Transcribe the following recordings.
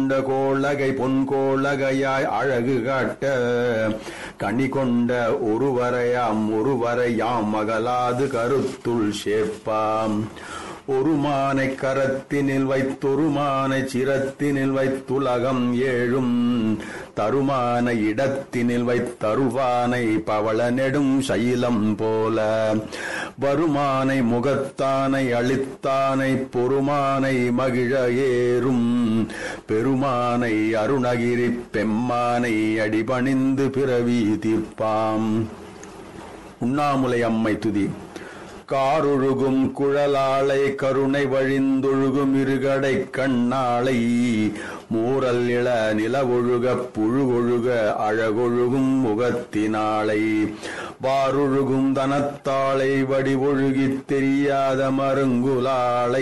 கொண்ட கோளகை பொன் கோளகையாய் அழகு காட்ட கனி கொண்ட ஒருவரையாம் ஒருவரையாம் மகளாது கருத்துள் சேர்ப்பாம் ஒரு மானை கரத்தினில் வைத்தொரு மானை சிரத்தினில் வைத்துலகம் ஏழும் தருமான இடத்தினில் வைத்தருவானை பவள நெடும் சைலம் போல வருமானை முகத்தானை அளித்தானை பொறுமானை மகிழ ஏறும் பெருமானை அருணகிரி பெம்மானை அடிபணிந்து பிறவி தீர்ப்பாம் உண்ணாமுலை அம்மை துதி காரொழுகும் குழலாளை கருணை வழிந்தொழுகும் இருகடை கண்ணாளை மூரல் இள நிலவொழுக புழுகொழுக அழகொழுகும் முகத்தினாளை வாரொழுகும் தனத்தாளை வடிவொழுகித் தெரியாத மருங்குலாளை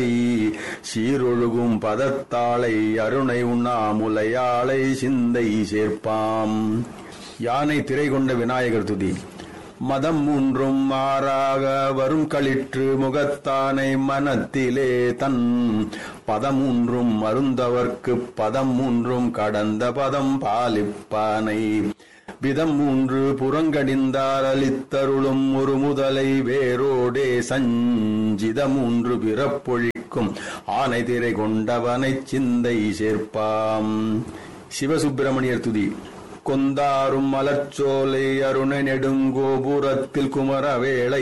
சீரொழுகும் பதத்தாளை அருணை உண்ணாமுலையாளை சிந்தை சேர்ப்பாம் யானை திரை கொண்ட விநாயகர் துதி மதம் மூன்றும் மாறாக வரும் களிற்று முகத்தானை மனத்திலே தன் பதம் மூன்றும் மருந்தவர்க்கு பதம் மூன்றும் கடந்த பதம் பாலிப்பானை விதம் மூன்று புறங்கடிந்தார் அளித்தருளும் ஒரு முதலை வேரோடே சஞ்சித மூன்று பிறப்பொழிக்கும் ஆனை திரை கொண்டவனைச் சிந்தை சேர்ப்பாம் சிவசுப்பிரமணியர் துதி கொந்தாரும் மலர்ச்சோலை அருண நெடுங்கோபுரத்தில் குமரவேளை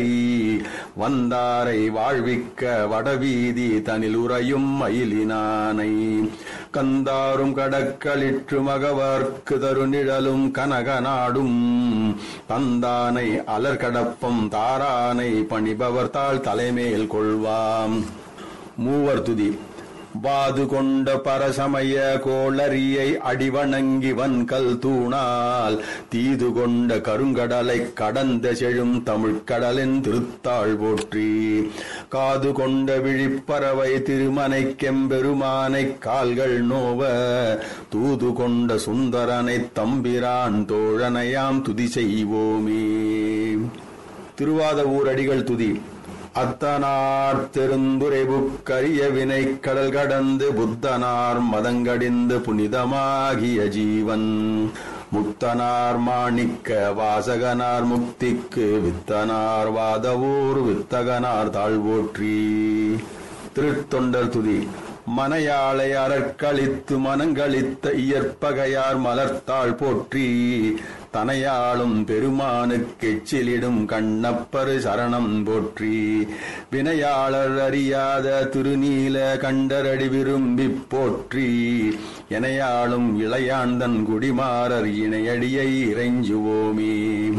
வந்தாரை வாழ்விக்க வடவீதி தனில் உறையும் மயிலினானை கந்தாரும் கடக்களிற்று மகவர்க்கு தருநிழலும் கனகநாடும் தந்தானை அலர்கடப்பம் தாரானை பணிபவர் தாழ் தலைமேல் கொள்வாம் மூவர் துதி வாது கொண்ட பரசமய கோளரியை அடிவணங்கி வன்கல் தூணால் தீது கொண்ட கருங்கடலை கடந்த செழும் தமிழ்கடலின் திருத்தாள் போற்றி காது கொண்ட விழிப்பறவை திருமனை கெம்பெருமானை கால்கள் நோவ தூது கொண்ட சுந்தரனை தம்பிரான் தோழனையாம் துதி செய்வோமே திருவாத ஊரடிகள் துதி அத்தனார் தெருந்துரைபுக்கரிய வினை கடல் கடந்து புத்தனார் மதங்கடிந்து புனிதமாகிய ஜீவன் முத்தனார் மாணிக்க வாசகனார் முக்திக்கு வித்தனார் வாதவூர் வித்தகனார் தாழ்வோற்றி திருத்தொண்டர் துதி மனையாளை அறக்களித்து மனங்களித்த இயற்பகையார் மலர்த்தாள் போற்றி தனையாளும் பெருமானுக்கு எச்சிலிடும் கண்ணப்பரு சரணம் போற்றி வினையாளர் அறியாத திருநீல கண்டரடி விரும்பிப் போற்றி எனையாளும் இளையாந்தன் குடிமாறர் இணையடியை இறைஞ்சுவோமே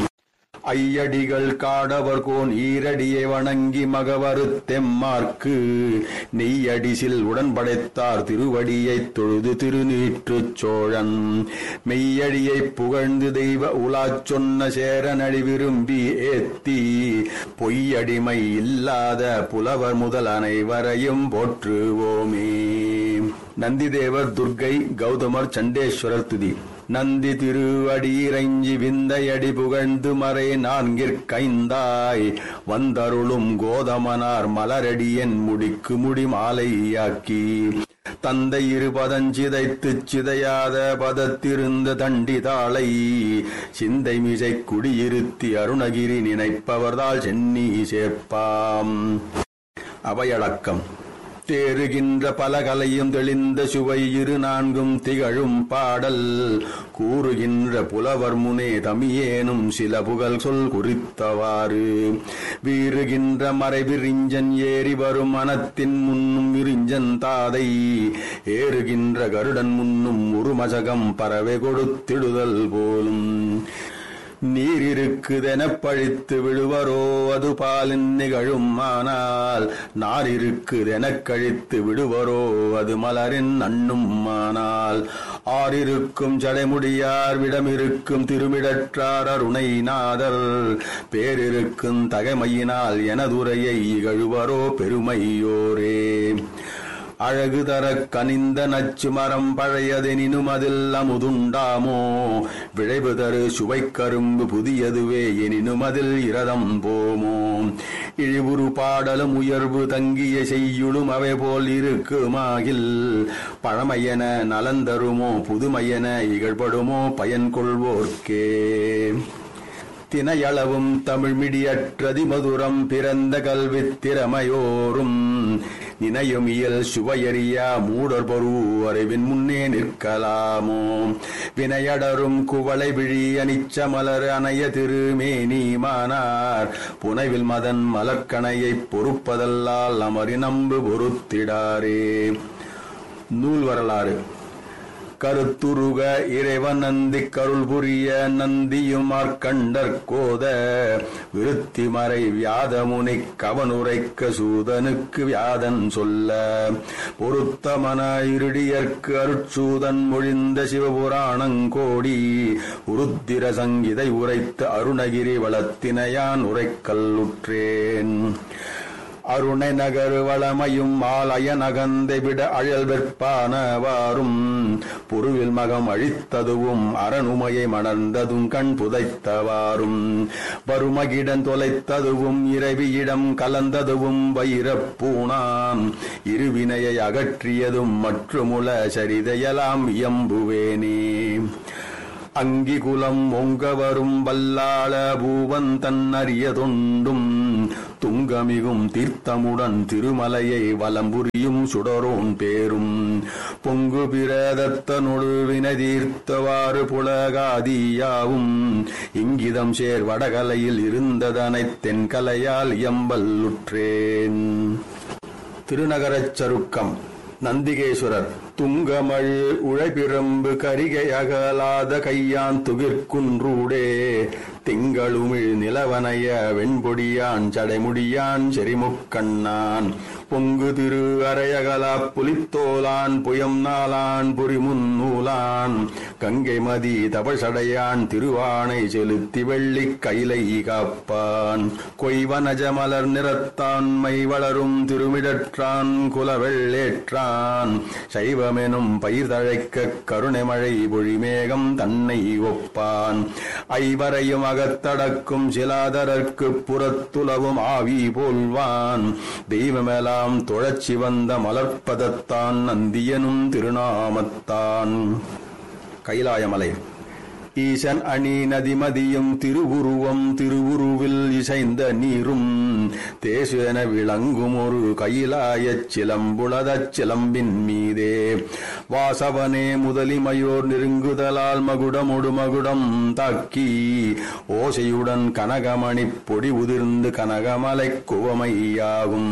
ஐயடிகள் காடவர் கோன் ஈரடியை வணங்கி மகவரு தெம்மார்க்கு நெய்யடிசில் உடன்படைத்தார் திருவடியைத் தொழுது திருநீற்றுச் சோழன் மெய்யடியை புகழ்ந்து தெய்வ உலாச் சொன்ன சேரனடி விரும்பி ஏத்தி பொய்யடிமை இல்லாத புலவர் முதல் அனைவரையும் போற்றுவோமே நந்திதேவர் துர்க்கை கௌதமர் சண்டேஸ்வரர் துதி நந்தி திருவடியிறைஞ்சி விந்தையடி புகழ்ந்து மறை நான்கிற்கைந்தாய் வந்தருளும் கோதமனார் மலரடியன் முடிக்கு முடி மாலையாக்கி தந்தை இருபதஞ்சிதைத்துச் சிதையாத பதத்திருந்த தண்டிதாளை சிந்தை மிசை குடியிருத்தி அருணகிரி நினைப்பவர்தால் சென்னி சேர்ப்பாம் அவையடக்கம் தேறுகின்ற பலகலையும் தெளிந்த சுவை இரு நான்கும் திகழும் பாடல் கூறுகின்ற புலவர் முனே தமியேனும் சில புகழ் சொல் குறித்தவாறு வீறுகின்ற மறைவிரிஞ்சன் ஏறி வரும் மனத்தின் முன்னும் விரிஞ்சன் தாதை ஏறுகின்ற கருடன் முன்னும் உருமசகம் பறவை கொடுத்திடுதல் போலும் நீரிருக்குதெனப் பழித்து விழுவரோ அது பாலின் நிகழும் ஆனால் நாரிருக்குதெனக் கழித்து விடுவரோ அது மலரின் அண்ணும் ஆனால் ஆறிருக்கும் ஜடைமுடியார் விடமிருக்கும் திருமிடற்றார் அருணை நாதர் பேரிருக்கும் தகைமையினால் எனதுரையை இகழுவரோ பெருமையோரே அழகு தர கனிந்த நச்சு மரம் பழையதெனினும் அதில் அமுதுண்டாமோ விளைவு தரு சுவை கரும்பு புதியதுவே எனினும் அதில் இரதம் போமோ இழிவுறு பாடலும் உயர்வு தங்கிய செய்யுளும் அவை போல் இருக்குமாகில் பழமையென நலந்தருமோ புதுமையென இகழ்படுமோ பயன் கொள்வோர்க்கே தினையளவும் தமிழ் மிடியற்றதி மதுரம் பிறந்த கல்வித் திறமையோரும் நினையும் இயல் சுவையறியா மூடர் பொரு அறிவின் முன்னே நிற்கலாமோ வினையடரும் குவளை விழி அனிச்ச மலர் அணைய திருமேனி மானார் புனைவில் மதன் மலர்கணையைப் பொறுப்பதல்லால் அமரி நம்பு பொறுத்திடாரே நூல் வரலாறு கருத்துருக இறைவன் நந்தி கருள் புரிய நந்தியும் ஆர்கண்டற் கோத விருத்தி மறை வியாதமுனி கவனுரைக்க சூதனுக்கு வியாதன் சொல்ல பொருத்தமன இருடியற்கு அருட்சூதன் மொழிந்த சிவபுராணங்கோடி உருத்திர சங்கிதை உரைத்த அருணகிரி வளத்தினையான் உரைக்கல்லுற்றேன் அருணை நகர் வளமையும் ஆலய நகந்தை விட அழல் வெற்பானவாறும் பொருவில் மகம் அழித்ததுவும் அரணுமையை மணர்ந்ததும் கண் புதைத்தவாறும் வருமகிடன் தொலைத்ததுவும் இரவியிடம் கலந்ததுவும் வைரப்பூணான் இருவினையை அகற்றியதும் மற்றுமுல சரிதையலாம் இயம்புவேனே அங்கிகுலம் ஒங்க வரும் வல்லாள பூவன் தன்னறிய தொண்டும் துங்கமிகும் தீர்த்தமுடன் திருமலையை வலம்புரியும் சுடரோன் பேரும் பொங்கு பிரதத்தனொடு வினை தீர்த்தவாறு புலகாதியாவும் இங்கிதம் சேர் வடகலையில் இருந்ததனை தென்கலையால் எம்பல்லுற்றேன் திருநகரச் சருக்கம் நந்திகேஸ்வரர் துங்கமழ் உழைபிரம்பு கரிகை அகலாத கையான் துகிர்குன்றூடே திங்களுமிழ் நிலவனைய வெண்பொடியான் சடைமுடியான் செறிமுக்கண்ணான் பொங்கு திரு அரையகலா புலித்தோலான் புயம் நாளான் புரிமுன்னூலான் கங்கை மதி தபசடையான் திருவானை செலுத்தி வெள்ளி கைலை காப்பான் கொய்வனஜ மலர் நிறத்தான்மை வளரும் திருமிடற்றான் குலவெள்ளேற்றான் சைவமெனும் பயிர் தழைக்க கருணை மழை பொழிமேகம் தன்னை ஒப்பான் ஐவரையும் அகத்தடக்கும் சிலாதரற்கு புறத்துலவும் ஆவி போல்வான் தெய்வமெல்லாம் தொழச்சி வந்த மலர்ப்பதத்தான் நந்தியனும் திருநாமத்தான் கைலாயமலை ஈசன் அணி நதிமதியும் திருவுருவம் திருவுருவில் இசைந்த நீரும் தேசு என விளங்கும் ஒரு கைலாயச் சிலம்புளதச் சிலம்பின் மீதே வாசவனே முதலிமையோர் நெருங்குதலால் மகுடமொடு மகுடம் தாக்கி ஓசையுடன் கனகமணிப் பொடி உதிர்ந்து கனகமலை குவமையாகும்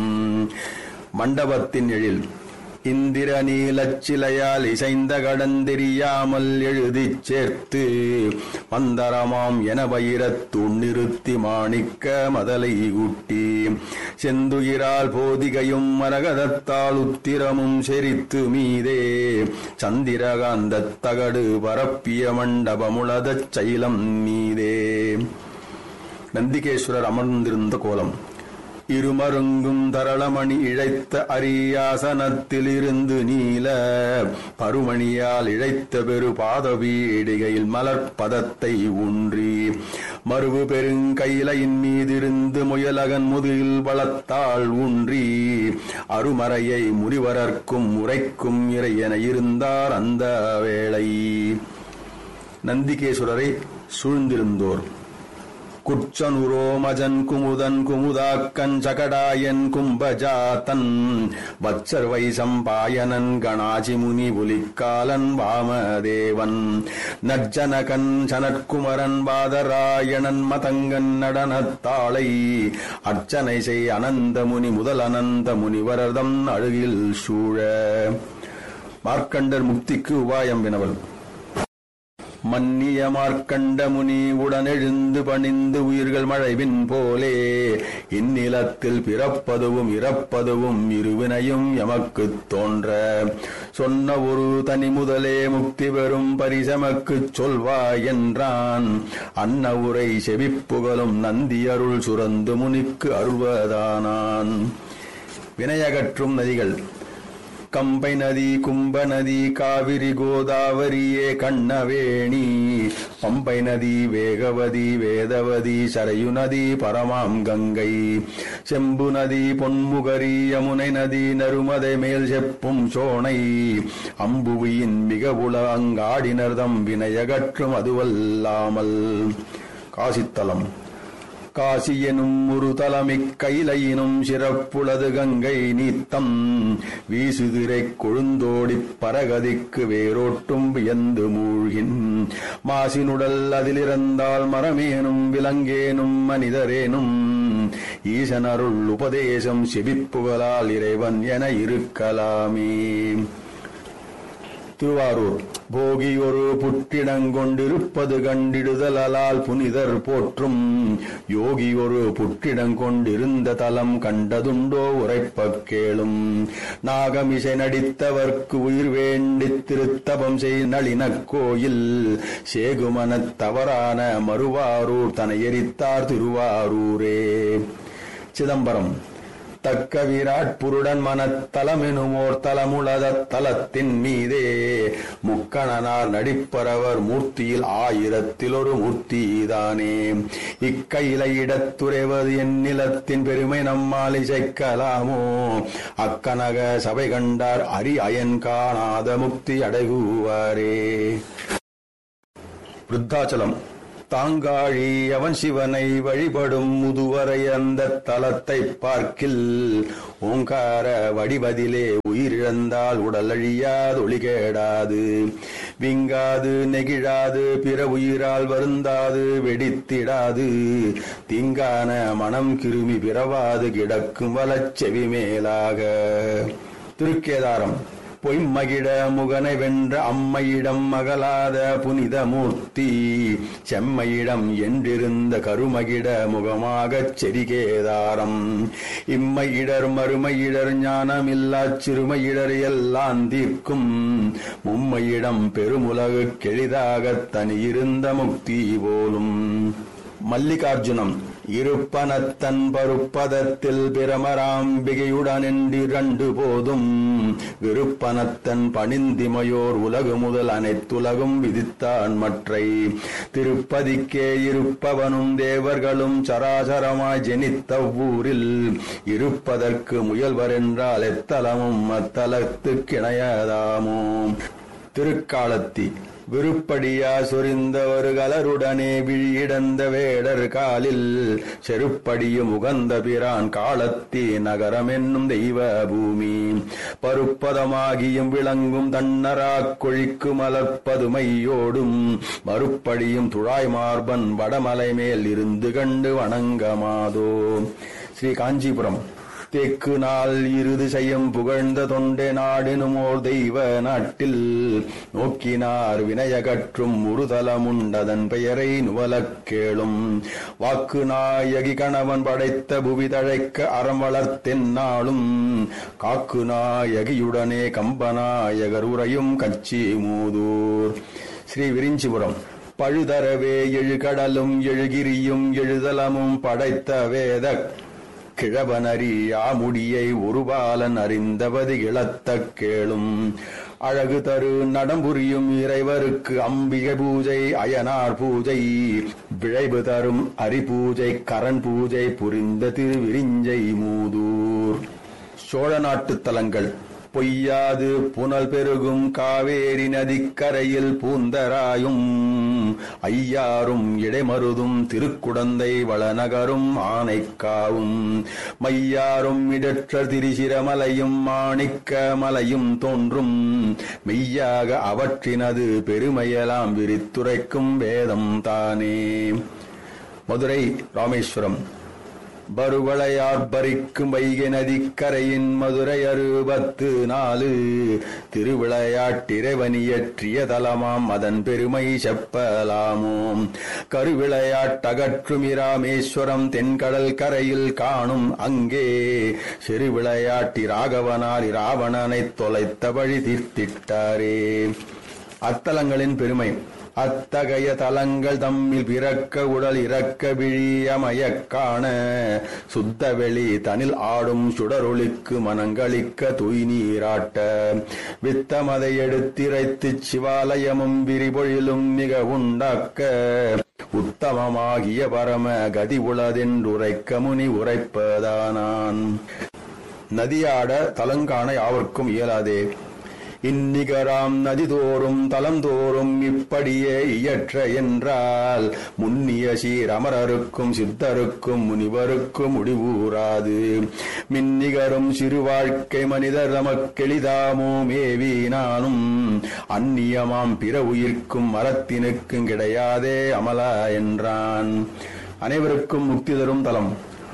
மண்டபத்தின் எழில் இந்திர நீலச்சிலையால் இசைந்த கடந்தெரியாமல் எழுதிச் சேர்த்து மந்தரமாம் என வைரத்தூண் நிறுத்தி மாணிக்க மதலை கூட்டி செந்துயிரால் போதிகையும் மரகதத்தால் உத்திரமும் செரித்து மீதே சந்திரகாந்தத் தகடு பரப்பிய மண்டபமுளதச் சைலம் மீதே நந்திகேஸ்வரர் அமர்ந்திருந்த கோலம் இருமருங்கும் தரளமணி இழைத்த அரியாசனத்தில் இருந்து நீல பருமணியால் இழைத்த பெரு பாதவீடிகையில் மலர்பதத்தை ஊன்றி மறுவு பெருங்கையிலையின் மீதிருந்து முயலகன் முதுகில் வளத்தால் ஊன்றி அருமறையை முனிவரர்க்கும் உரைக்கும் இறையென இருந்தார் அந்த வேளை நந்திகேஸ்வரரை சூழ்ந்திருந்தோர் குச்சனுரோ மஜன் குமுதன் குமுதாக்கன் சகடாயன் கும்பஜாத்தன் வச்சர் வைசம்பாயனன் கணாசி முனி புலிக்காலன் வாமதேவன் நஜ்ஜனகன் சனற்குமரன் பாதராயணன் மதங்கன் நடனத்தாளை அர்ச்சனை செய் அனந்த முனி முதல் அனந்த முனிவரதம் அழுகில் சூழ மார்க்கண்டர் முக்திக்கு உபாயம் வினவல் மன்னிய மார்க்கண்ட முனி உடனெழுந்து பணிந்து உயிர்கள் மழைவின் போலே இந்நிலத்தில் பிறப்பதுவும் இறப்பதுவும் இருவினையும் எமக்குத் தோன்ற சொன்ன ஒரு தனி முதலே முக்தி பெறும் பரிசமக்குச் சொல்வாய் என்றான் அன்ன உரை செவிப்புகழும் நந்தி அருள் சுரந்து முனிக்கு அருள்வதானான் வினையகற்றும் நதிகள் கம்பை நதி கும்ப நதி காவிரி கோதாவரியே கண்ணவேணி பம்பை நதி வேகவதி வேதவதி சரையு நதி பரமாம் கங்கை செம்பு நதி பொன்முகரி யமுனை நதி நருமதை மேல் செப்பும் சோனை அம்புவியின் மிக உல அங்காடினர்தம் வினையகற்றும் அதுவல்லாமல் காசித்தலம் காசி எனும் ஒரு தலமிக் கைலையினும் சிறப்புளது கங்கை நீத்தம் வீசுதிரை கொழுந்தோடிப் பரகதிக்கு வேரோட்டும் வியந்து மூழ்கின் மாசினுடல் அதிலிருந்தால் மரமேனும் விலங்கேனும் மனிதரேனும் ஈசனருள் உபதேசம் செபிப்புகளால் இறைவன் என இருக்கலாமே திருவாரூர் போகி ஒரு புற்றிடங்கொண்டிருப்பது கண்டிடுதலால் புனிதர் போற்றும் யோகி ஒரு புற்றிடங்கொண்டிருந்த தலம் கண்டதுண்டோ உரைப்பக் கேளும் நாகமிசை நடித்தவர்க்கு உயிர் வேண்டித் திருத்தபம் செய் நளினக் கோயில் சேகுமனத் தவறான மறுவாரூர் தன எரித்தார் திருவாரூரே சிதம்பரம் தக்க விராட் புருடன் மனத்தலமெனுமோர் தலமுளத தலத்தின் மீதே முக்கணனார் நடிப்பரவர் மூர்த்தியில் ஆயிரத்தில் ஒரு மூர்த்திதானே இக்கையில இடத்துறைவது என் நிலத்தின் பெருமை நம்மால் இசைக்கலாமோ அக்கனக சபை கண்டார் அரி அயன் காணாத முக்தி அடைகுவாரே விருத்தாச்சலம் தாங்காழி அவன் சிவனை வழிபடும் முதுவரை அந்த தலத்தை பார்க்கில் ஓங்கார வடிவதிலே உயிரிழந்தால் உடல் அழியாது ஒளிகேடாது விங்காது நெகிழாது பிற உயிரால் வருந்தாது வெடித்திடாது தீங்கான மனம் கிருமி பிறவாது கிடக்கும் வலச்செவி மேலாக திருக்கேதாரம் பொய்மகிழ முகனை வென்ற அம்மையிடம் மகளாத புனித மூர்த்தி செம்மையிடம் என்றிருந்த கருமகிட முகமாகச் செரிகேதாரம் இம்மையிடர் மறுமையிடர் ஞானமில்லாச் சிறுமையிடர் எல்லாம் தீர்க்கும் மும்மையிடம் பெருமுலகு கெளிதாகத் தனியிருந்த முக்தி போலும் மல்லிகார்ஜுனம் இருப்பனத்தன் பருப்பதத்தில் பிரமராம்பிகையுடன் என்றிரண்டு போதும் விருப்பனத்தன் பணிந்திமையோர் உலகு முதல் அனைத்துலகும் விதித்தான் மற்றை திருப்பதிக்கே இருப்பவனும் தேவர்களும் சராசரமாய் ஜெனித்த ஊரில் இருப்பதற்கு முயல்வரென்றால் எத்தலமும் அத்தலத்துக்கிணையதாமோ திருக்காலத்தி விருப்படியா சொரிந்த ஒரு கலருடனே விழியிடந்த வேடர் காலில் செருப்படியும் உகந்த பிரான் காலத்தி நகரம் என்னும் தெய்வ பூமி பருப்பதமாகியும் விளங்கும் தன்னராக் கொழிக்கு மலர்ப்பதுமையோடும் மறுப்படியும் துழாய் மார்பன் வடமலை மேல் இருந்து கண்டு வணங்கமாதோ ஸ்ரீ காஞ்சிபுரம் தெற்கு நாள் இருது செய்யும் புகழ்ந்த தொண்டை நாடினுமோர் தெய்வ நாட்டில் நோக்கினார் வினயகற்றும் உருதலமுண்டதன் பெயரை நுவலக் கேளும் வாக்கு நாயகி கணவன் படைத்த புவி தழைக்க அறம் வளர்த்தென்னாளும் காக்கு நாயகியுடனே கம்பநாயகர் உரையும் கச்சி மூதூர் ஸ்ரீ விரிஞ்சிபுரம் பழுதரவே எழுகடலும் எழுகிரியும் எழுதலமும் படைத்த வேத கிழவனறி யாமுடியை ஒருபாலன் அறிந்தவது இழத்தக் கேளும் அழகு தரு நடம்புரியும் இறைவருக்கு அம்பிகை பூஜை அயனார் பூஜை விழைவு தரும் அரிபூஜை கரண் பூஜை புரிந்த திருவிரிஞ்சை மூதூர் சோழ நாட்டுத் தலங்கள் பொய்யாது புனல் பெருகும் காவேரி நதிக்கரையில் பூந்தராயும் ஐயாரும் இடைமருதும் திருக்குடந்தை வளநகரும் ஆனைக்காவும் மையாரும் இடற்ற திரிசிரமலையும் மாணிக்க மலையும் தோன்றும் மெய்யாக அவற்றினது பெருமையெல்லாம் விரித்துரைக்கும் வேதம் தானே மதுரை ராமேஸ்வரம் பருவளையார் பறிக்கும் வைகை நதிக்கரையின் மதுரை அறுபத்து நாலு திருவிளையாட்டிறைவனியற்றிய தலமாம் அதன் பெருமை செப்பலாமோம் கருவிளையாட்டகற்றும் இராமேஸ்வரம் தென்கடல் கரையில் காணும் அங்கே சிறு விளையாட்டி ராகவனார் இராவணனை தொலைத்த வழி தீர்த்திட்டாரே அத்தலங்களின் பெருமை அத்தகைய தலங்கள் தம்மில் பிறக்க உடல் இறக்க விழியமயக் காண சுத்த வெளி தனில் ஆடும் சுடரொளிக்கு மனங்களிக்க தூய் நீராட்ட வித்தமதை எடுத்திரைத்துச் சிவாலயமும் விரிபொழிலும் மிக உண்டாக்க உத்தமமாகிய பரம கதி உளதென்றுரைக்க முனி உரைப்பதானான் நதியாட தலங்காண யாவர்க்கும் இயலாதே இந்நிகராம் நதிதோறும் தலந்தோறும் இப்படியே இயற்ற என்றால் முன்னிய சீர் அமரருக்கும் சித்தருக்கும் முனிவருக்கும் முடிவூராது மின்னிகரும் சிறு வாழ்க்கை மனிதர் நமக்கெளிதாமோ மேவி நானும் அந்நியமாம் பிற உயிர்க்கும் மரத்தினுக்கும் கிடையாதே அமலா என்றான் அனைவருக்கும் முக்தி தரும் தலம்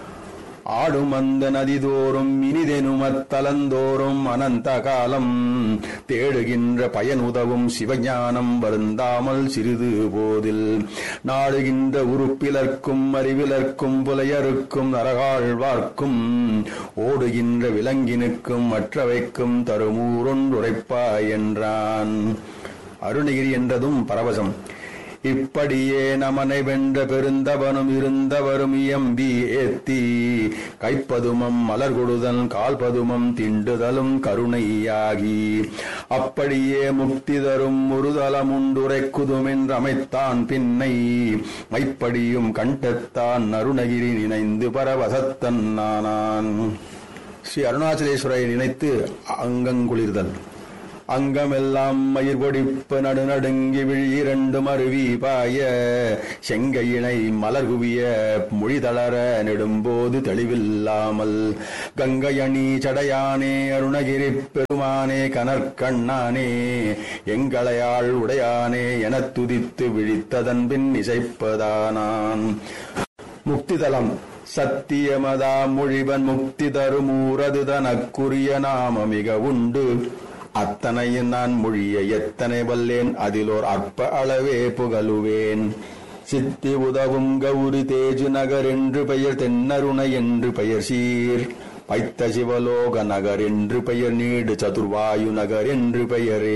ஆடும் அந்த நதிதோறும் இனிதெனும் அத்தலந்தோறும் அனந்த காலம் தேடுகின்ற பயன் உதவும் சிவஞானம் வருந்தாமல் சிறிது போதில் நாடுகின்ற உறுப்பிலர்க்கும் அறிவிலர்க்கும் புலையருக்கும் நரகாழ்வார்க்கும் ஓடுகின்ற விலங்கினுக்கும் மற்றவைக்கும் தருமூரொன்றுரைப்பாய் என்றான் அருணகிரி என்றதும் பரவசம் இப்படியே நமனை வென்ற பெருந்தவனும் இருந்தவரும் இயம்பி ஏத்தி கைப்பதுமம் மலர் கொடுதல் கால்பதுமம் திண்டுதலும் கருணையாகி அப்படியே முக்தி தரும் ஒருதலம் உண்டுரைக்குதுமென்றமைத்தான் பின்னை மைப்படியும் கண்டத்தான் அருணகிரி நினைந்து பரவசத்தன் நானான் ஸ்ரீ அருணாச்சலேஸ்வரை நினைத்து அங்கங்குளிர்தல் அங்கமெல்லாம் மயிர் பொடிப்பு நடுநடுங்கி விழி இரண்டும் அருவி பாய செங்கையினை மலர் குவிய மொழி தளர நெடும்போது தெளிவில்லாமல் கங்கையணி சடையானே அருணகிரி பெருமானே கனற்கண்ணானே எங்களையாள் உடையானே எனத் துதித்து விழித்ததன் பின் இசைப்பதானான் முக்திதலம் சத்தியமதா மொழிவன் முக்தி தருமூரது தனக்குரிய நாம மிக உண்டு அத்தனையும் நான் மொழிய எத்தனை வல்லேன் அதிலோர் அற்ப அளவே புகழுவேன் சித்தி உதவும் கௌரி தேஜு நகர் என்று பெயர் தென்னருணை என்று பெயர் சீர் பைத்த சிவலோக நகர் என்று பெயர் நீடு சதுர்வாயு நகர் என்று பெயரே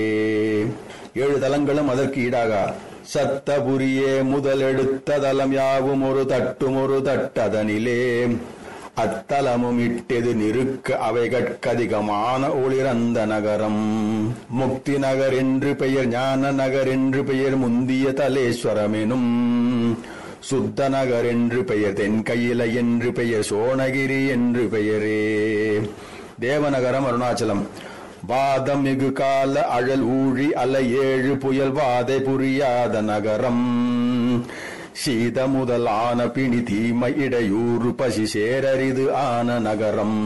ஏழு தலங்களும் அதற்கு ஈடாக சத்தபுரியே முதல் எடுத்த தலம் யாவும் ஒரு தட்டும் ஒரு தட்டதனிலே அத்தலமும் இட்டது நிறுக்க அவை கற்கதிகமான ஒளிரந்த நகரம் முக்தி நகர் என்று பெயர் ஞான நகர் என்று பெயர் முந்திய தலேஸ்வரமெனும் சுத்த நகர் என்று பெயர் தென்கையில என்று பெயர் சோனகிரி என்று பெயரே தேவநகரம் அருணாச்சலம் வாதம் மிகு கால அழல் ஊழி அல ஏழு புயல் வாதை புரியாத நகரம் சீத முதல் ஆன பிணி தீமை இடையூறு பசி சேரரிது ஆன நகரம்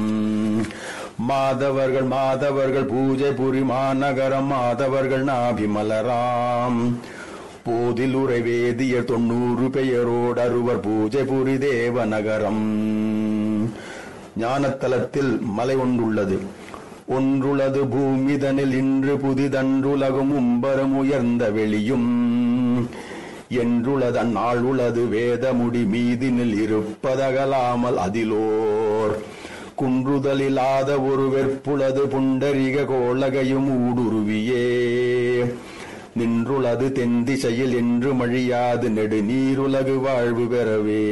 மாதவர்கள் மாதவர்கள் பூஜை புரி மாநகரம் மாதவர்கள் நாபிமலராம் போதில் உரை வேதியர் தொண்ணூறு பெயரோடு அறுவர் பூஜை புரி தேவ நகரம் ஞானத்தலத்தில் மலை ஒன்றுள்ளது ஒன்றுளது பூமிதனில் இன்று புதிதன்றுலகும் உம்பரம் உயர்ந்த வெளியும் என்றுளதன் நாள் உளது வேதமுடி மீதினில் இருப்பதகலாமல் அதிலோர் குன்றுதலில்லாத ஒரு வெற்புளது புண்டரிக கோளகையும் ஊடுருவியே நின்றுளது தென்திசையில் என்று மழியாது நெடுநீருலகு வாழ்வு பெறவே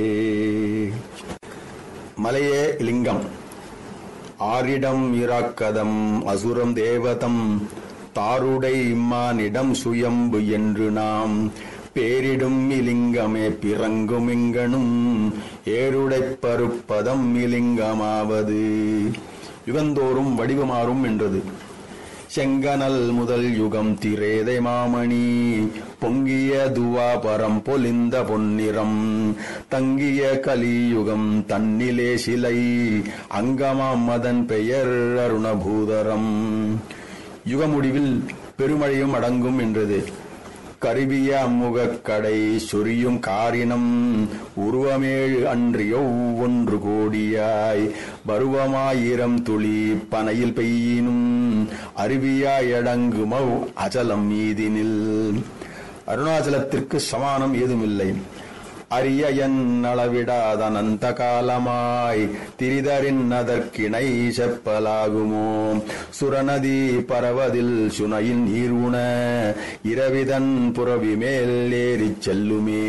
மலையே லிங்கம் ஆரிடம் இராக்கதம் அசுரம் தேவதம் தாருடை இம்மானிடம் சுயம்பு என்று நாம் பேரிடும் இலிங்கமே பிறங்கும் இங்கனும் ஏருடைப் பருப்பதம் இலிங்கமாவது யுகந்தோறும் வடிவமாறும் என்றது செங்கனல் முதல் யுகம் திரேதை மாமணி பொங்கிய துவாபரம் பொலிந்த பொன்னிறம் தங்கிய கலியுகம் தன்னிலே சிலை அங்கமாம் மதன் பெயர் அருணபூதரம் யுகமுடிவில் பெருமழையும் அடங்கும் என்றது கருவிய அம்முகக் கடை சொரியும் காரினம் உருவமேழு அன்றியோ ஒன்று கோடியாய் பருவமாயிரம் துளி பனையில் பெய்யினும் அருவியாய் அடங்குமவ் அச்சலம் மீதினில் அருணாச்சலத்திற்கு சமானம் ஏதுமில்லை அரிய என் அளவிடாத அனந்த காலமாய் திரிதரின் அதற்கிணை செப்பலாகுமோ சுரநதி பரவதில் சுனையின் நீர் உண இரவிதன் புறவி மேல் ஏறிச் செல்லுமே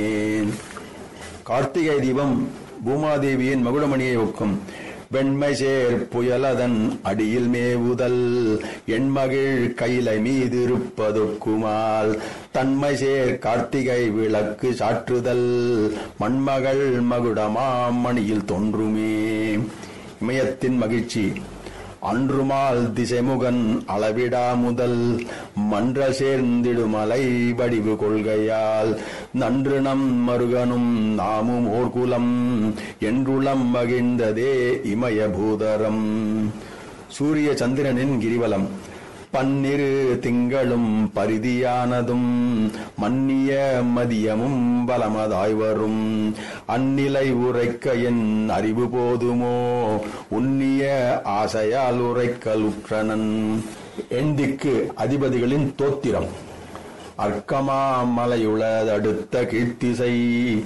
கார்த்திகை தீபம் பூமாதேவியின் மகுடமணியை ஒக்கும் வெண்மை சேர் புயலதன் அடியில் மேவுதல் எண்மகிழ் கைலை மீது இருப்பதொக்குமால் தன்மை சேர் கார்த்திகை விளக்கு சாற்றுதல் மண்மகள் மகுடமாம் மணியில் தோன்றுமே இமயத்தின் மகிழ்ச்சி அன்றுமால் திசைமுகன் அளவிடா முதல் மன்ற சேர்ந்திடுமலை வடிவு கொள்கையால் நன்று நம் மருகனும் நாமும் ஓர்குலம் என்றுளம் மகிழ்ந்ததே இமயபூதரம் சூரிய சந்திரனின் கிரிவலம் பன்னிரு திங்களும் பரிதியானதும் மன்னிய மதியமும் பலமதாய் வரும் அந்நிலை உரைக்க என் அறிவு போதுமோ உன்னிய ஆசையால் உரைக்கலுற்றனன் எண்டிக்கு அதிபதிகளின் தோத்திரம் அர்க்கமா மலையுளதடுத்த கீர்த்திசை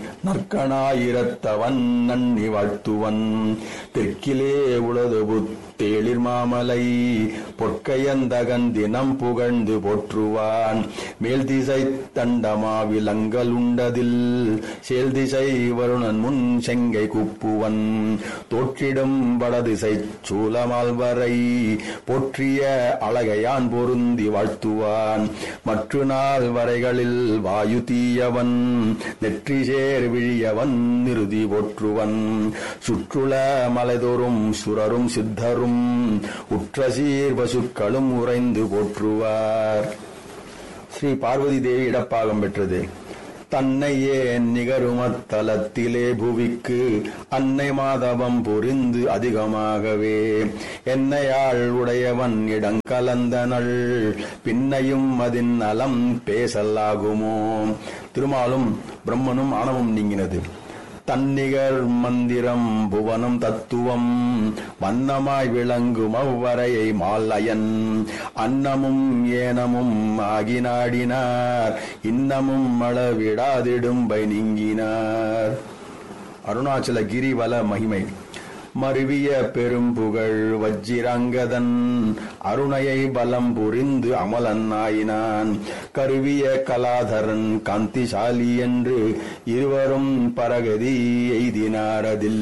நற்கனாயிரத்தவன் நன்னி வாழ்த்துவன் தெற்கிலே உளது புத்தேளிர் மாமலை பொற்கையந்தகன் தினம் புகழ்ந்து போற்றுவான் மேல் திசை தண்டமா விலங்கல் உண்டதில் சேல் திசை வருணன் முன் செங்கை குப்புவன் தோற்றிடும் வடதிசை சூலமால் வரை போற்றிய அழகையான் பொருந்தி வாழ்த்துவான் மற்ற நாள் வரைகளில் வாயு தீயவன் நெற்றி சேர் விழியவன் நிறுதி போற்றுவன் சுற்றுல மலைதோறும் சுரரும் சித்தரும் உற்ற சீர் பசுக்களும் உறைந்து போற்றுவார் ஸ்ரீ பார்வதி தேவி இடப்பாகம் பெற்றது தன்னையே நிகருமத்தலத்திலே புவிக்கு அன்னை மாதவம் புரிந்து அதிகமாகவே என்னையாள் உடையவன் இடங்கலந்தனள் பின்னையும் அதின் நலம் பேசலாகுமோ திருமாலும் பிரம்மனும் ஆணவம் நீங்கினது தன்னிகர் மந்திரம் புவனம் தத்துவம் வண்ணமாய் விளங்கும் அவ்வரையை மாலயன் அன்னமும் ஏனமும் ஆகி நாடினார் இன்னமும் அளவிடாதிடும்பை நீங்கினார் அருணாச்சல கிரிவல மகிமை மருவிய பெரும்புகழ் வஜ்ஜிரங்கதன் அருணையை பலம் புரிந்து அமலன் ஆயினான் கருவிய கலாதரன் காந்திசாலி என்று இருவரும் பரகதி எய்தினாரதில்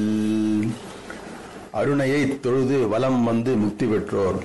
அருணையை தொழுது வலம் வந்து முக்தி பெற்றோர்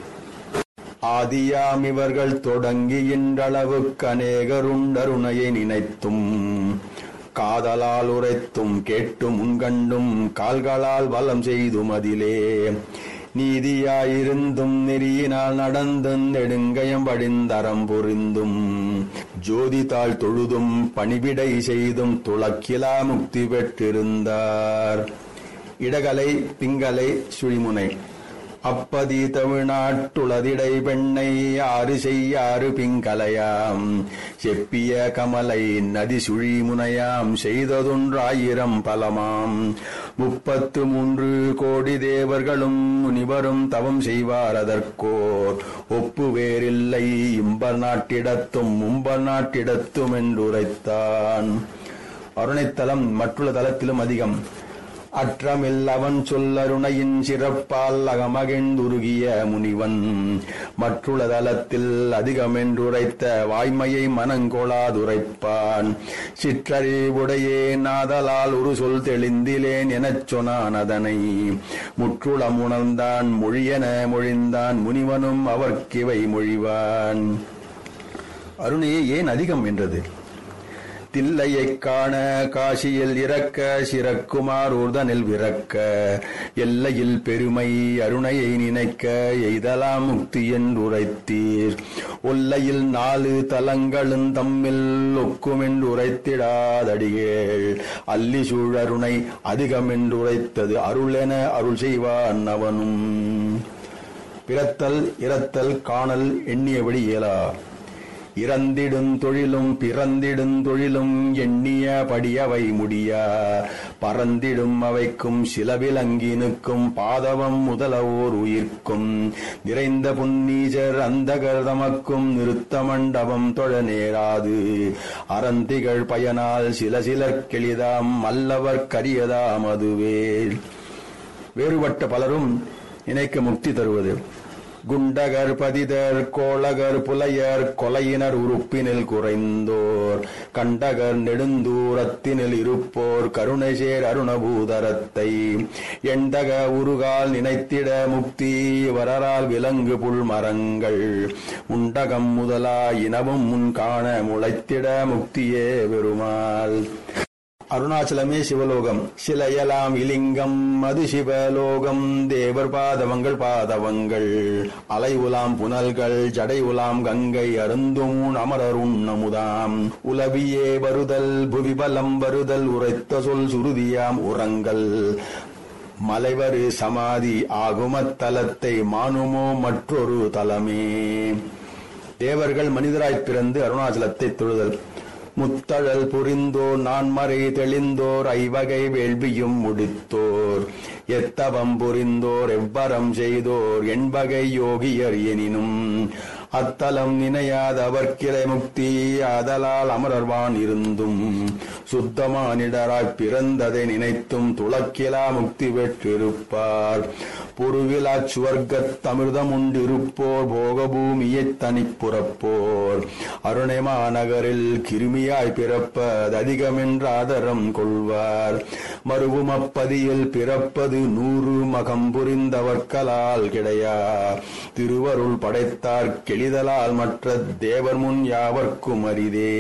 ஆதியாம் இவர்கள் தொடங்கி இன்றளவுக்கு அநேகருண்டருணையை நினைத்தும் காதலால் உரைத்தும் கேட்டும் உண்கண்டும் கால்களால் வலம் செய்தும் அதிலே நீதியாயிருந்தும் நெறியினால் நடந்தும் நெடுங்கயம் படிந்தரம் புரிந்தும் ஜோதி தாழ் தொழுதும் பணிவிடை செய்தும் துளக்கிலா முக்தி பெற்றிருந்தார் இடகலை பிங்கலை சுழிமுனை அப்பதி தமிழ்நாட்டுளதிடை பெண்ணை ஆறு செய்யாறு பிங்கலையாம் செப்பிய கமலை நதி சுழி முனையாம் செய்ததொன்றாயிரம் பலமாம் முப்பத்து மூன்று கோடி தேவர்களும் முனிவரும் தவம் செய்வார் அதற்கோர் ஒப்பு வேறில்லை இம்பர் நாட்டிடத்தும் மும்பர் நாட்டிடத்தும் என்றுரைத்தான் அருணைத்தலம் மற்றுள்ள தலத்திலும் அதிகம் அற்றமில் அவன் சொல்லருணையின் சிறப்பால் அகமகிழ்ந்துருகிய முனிவன் மற்றுள்ள தலத்தில் அதிகமென்றுரைத்த வாய்மையை மனங்கொளாதுரைப்பான் சிற்றறிவுடையே நாதலால் ஒரு சொல் தெளிந்திலேன் எனச் சொனான் அதனை முற்றுளம் உணர்ந்தான் மொழியென மொழிந்தான் முனிவனும் அவர்க்கிவை மொழிவான் அருணையே ஏன் அதிகம் என்றது தில்லையைக் காண காசியில் இறக்க சிறக்குமார் ஊர்தனில் விறக்க எல்லையில் பெருமை அருணையை நினைக்க எய்தலாம் முக்தி என்றுரைத்தீர் ஒல்லையில் நாலு தலங்களும் தம்மில் ஒக்குமென்றுரைத்திடாதடிகேள் அல்லி சூழருணை அதிகமென்றுரைத்தது அருளென அருள் செய்வான் அவனும் பிறத்தல் இறத்தல் காணல் எண்ணியபடி இயலா இறந்திடும் தொழிலும் பிறந்திடும் தொழிலும் எண்ணிய படியவை முடியா பறந்திடும் அவைக்கும் சிலவிலங்கினுக்கும் பாதவம் முதலவோர் உயிர்க்கும் நிறைந்த புன்னீஜர் அந்தகர் தமக்கும் நிறுத்த மண்டபம் தொழ நேராது அறந்திகள் பயனால் சில சிலர்க்கெளிதாம் அல்லவர் கரியதாம் அதுவே வேறுபட்ட பலரும் இணைக்க முக்தி தருவது குண்டகர் பதிதர் கோளகர் புலையர் கொலையினர் உறுப்பினில் குறைந்தோர் கண்டகர் நெடுந்தூரத்தினில் இருப்போர் கருணை சேர் அருணபூதரத்தை எண்டக உருகால் நினைத்திட முக்தி வரரால் விலங்கு புல் மரங்கள் உண்டகம் முதலா இனவும் முன் காண முளைத்திட முக்தியே பெருமாள் அருணாச்சலமே சிவலோகம் சிலையலாம் இலிங்கம் அது சிவலோகம் தேவர் பாதவங்கள் பாதவங்கள் அலை உலாம் புனல்கள் ஜடை உலாம் கங்கை அருந்தும் அமரர் உண்ணமுதாம் உலவியே வருதல் புவிபலம் வருதல் உரைத்த சொல் சுருதியாம் உரங்கள் மலைவரு சமாதி ஆகுமத்தலத்தை மானுமோ மற்றொரு தலமே தேவர்கள் மனிதராய்ப் பிறந்து அருணாச்சலத்தை தொழுதல் முத்தழல் புரிந்தோர் நான்மறை தெளிந்தோர் ஐவகை வேள்வியும் முடித்தோர் எத்தவம் புரிந்தோர் எவ்வரம் செய்தோர் என்பகை யோகியர் எனினும் அத்தலம் நினையாதவர்க்கிளை முக்தி ஆதலால் அமரர்வான் இருந்தும் சுத்தமானிடராய் பிறந்ததை நினைத்தும் துளக்கிலா முக்தி பெற்றிருப்பார் புருவிலா சுவர்க்கத் தமிர்தம் உண்டிருப்போர் போகபூமியைத் தனிப்புறப்போர் அருணை மாநகரில் கிருமியாய் பிறப்பது அதிகமென்ற ஆதரம் கொள்வார் மறுவும் அப்பதியில் பிறப்பது நூறு மகம் புரிந்தவர்களால் கிடையா திருவருள் படைத்தார் கெளிதலால் மற்ற தேவர் முன் யாவர்க்கும் அரிதே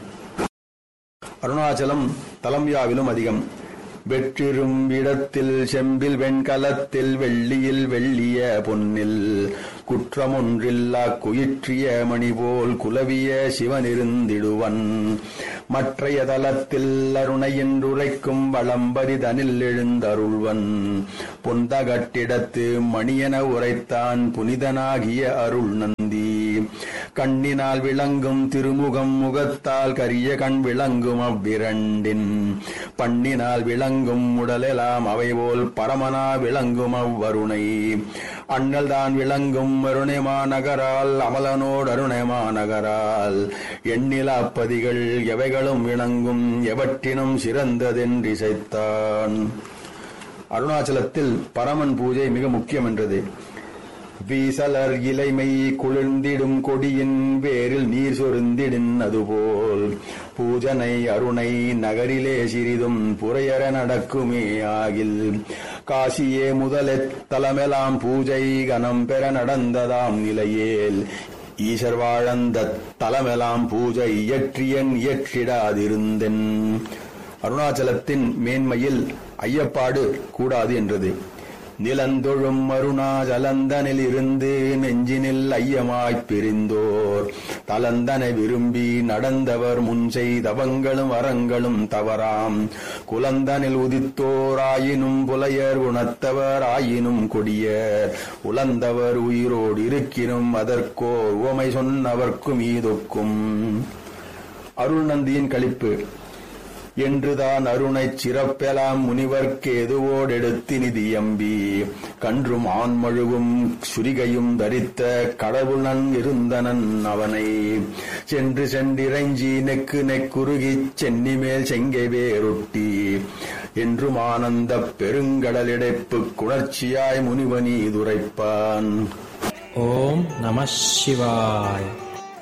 அருணாச்சலம் தலம்யாவிலும் அதிகம் வெற்றிரும் இடத்தில் செம்பில் வெண்கலத்தில் வெள்ளியில் வெள்ளிய பொன்னில் குற்றமொன்றில்லா குயிற்றிய மணி போல் குலவிய சிவனிருந்திடுவன் மற்றைய தலத்தில் அருணை என்றுரைக்கும் வளம்பரி தனில் எழுந்தருள்வன் பொந்தகட்டிடத்து மணியென உரைத்தான் புனிதனாகிய அருள் நந்தி கண்ணினால் விளங்கும் திருமுகம் முகத்தால் கரிய கண் விளங்கும் அவ்விரண்டின் பண்ணினால் விளங்கும் உடலெல்லாம் அவை போல் பரமனா விளங்கும் அவ்வருணை அண்ணல் தான் விளங்கும் அருணைமா நகரால் அமலனோடு அருணைமா நகரால் எண்ணிலாப்பதிகள் எவைகளும் விளங்கும் எவற்றினும் சிறந்ததென்றிசைத்தான் அருணாச்சலத்தில் பரமன் பூஜை மிக முக்கியம் என்றது வீசலர் இலைமை குளிர்ந்திடும் கொடியின் வேரில் நீர் சொருந்திடின் அதுபோல் பூஜனை அருணை நகரிலே சிறிதும் புறையற நடக்குமே ஆகில் காசியே முதலெத் தலமெலாம் பூஜை கனம் பெற நடந்ததாம் நிலையேல் ஈசர் வாழந்த தலமெலாம் பூஜை இயற்றியன் இயற்றிடாதிருந்தென் அருணாச்சலத்தின் மேன்மையில் ஐயப்பாடு கூடாது என்றது நிலந்தொழும் அருணாச்சலந்தனில் இருந்து நெஞ்சினில் ஐயமாய்ப் பிரிந்தோர் தலந்தனை விரும்பி நடந்தவர் முன் செய்தவங்களும் வரங்களும் தவறாம் குலந்தனில் உதித்தோர் ஆயினும் புலையர் குணத்தவர் ஆயினும் கொடியர் உலந்தவர் உயிரோடு இருக்கினும் அதற்கோர் உவமை சொன்னவர்க்கும் ஈதொக்கும் அருள்நந்தியின் களிப்பு என்றுதான் அருணைச் சிறப்பெலாம் முனிவர்க்கு எதுவோடெடுத்து நிதியம்பி கன்றும் ஆண்மழுவும் சுரிகையும் தரித்த கடவுளன் இருந்தனன் அவனை சென்று சென்றிறைஞ்சி நெக்கு நெக்குருகிச் சென்னி மேல் செங்கை வேரொட்டி என்றும் ஆனந்தப் பெருங்கடலிடைப்பு குணர்ச்சியாய் முனிவனி துரைப்பான் ஓம் நம சிவாய்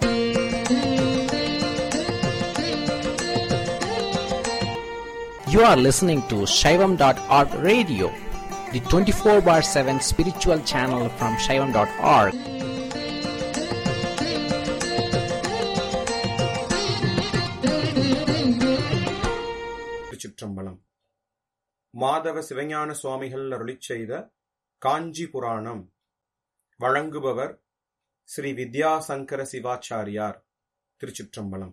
You are listening to Shaivam.org radio, the 24 bar 7 spiritual channel from Shaivam.org. திருச்சிற்றம்பலம் மாதவ சிவஞான சுவாமிகள் அருளிச் செய்த காஞ்சி புராணம் வழங்குபவர் ஸ்ரீ வித்யாசங்கர சிவாச்சாரியார் திருச்சிற்றம்பலம்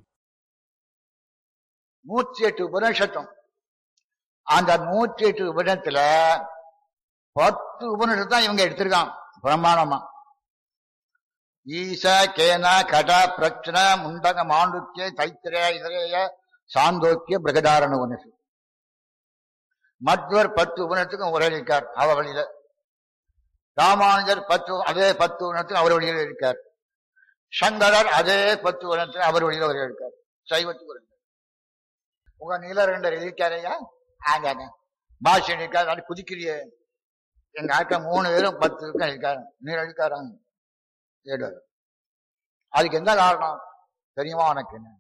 நூற்றி எட்டு உபனிஷத்தும் அந்த நூற்றி எட்டு உபநிஷத்துல பத்து உபனிஷத்து தான் இவங்க எடுத்திருக்காங்க பிரமாணமா ஈச கேன கட பிரச்சன முண்டக மாண்டுக்கிய தைத்திரேய இதரேய சாந்தோக்கிய பிரகதாரண உபனிஷம் மற்றவர் பத்து உபநிஷத்துக்கும் ஒரே இருக்கார் அவ வழியில ராமானுஜர் பத்து அதே பத்து உணத்துக்கு அவர் வழியில இருக்கார் சங்கரர் அதே பத்து உணத்துக்கு அவர் வழியில ஒரே இருக்கார் சைவத்துக்கு ஒரு உங்க நீலரண்டர் இருக்காரையா ஆங்காங்க பாஷன் இருக்காரு அது குதிக்கிறியே எங்க ஆக்க மூணு பேரும் பத்து இருக்க இருக்காரு நீர் இருக்காராங்க ஏழு அதுக்கு என்ன காரணம் தெரியுமா உனக்கு என்ன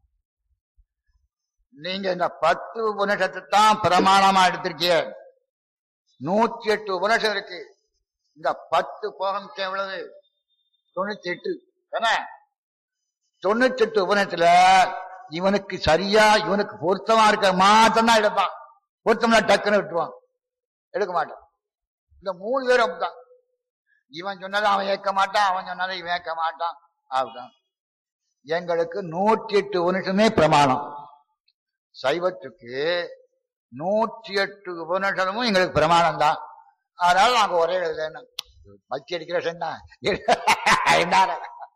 நீங்க இந்த பத்து உபனிஷத்தை தான் பிரமாணமா எடுத்திருக்கீங்க நூத்தி எட்டு உபனிஷம் இருக்கு இந்த பத்து போகம் எவ்வளவு தொண்ணூத்தி எட்டு என்ன தொண்ணூத்தி எட்டு உபநிஷத்துல இவனுக்கு சரியா இவனுக்கு பொருத்தமா இருக்க மாத்தம் தான் எடுப்பான் பொருத்தம்னா டக்குன்னு விட்டுருவான் எடுக்க மாட்டான் இந்த மூணு பேரும் அப்படிதான் இவன் சொன்னதை அவன் ஏற்க மாட்டான் அவன் சொன்னதை இவன் ஏற்க மாட்டான் அப்படிதான் எங்களுக்கு நூற்றி எட்டு உபனிஷமே பிரமாணம் சைவத்துக்கு நூற்றி எட்டு உபனிஷமும் எங்களுக்கு பிரமாணம் தான் அதனால நாங்க ஒரே எழுதுல பச்சி அடிக்கிற சொன்னா என்னால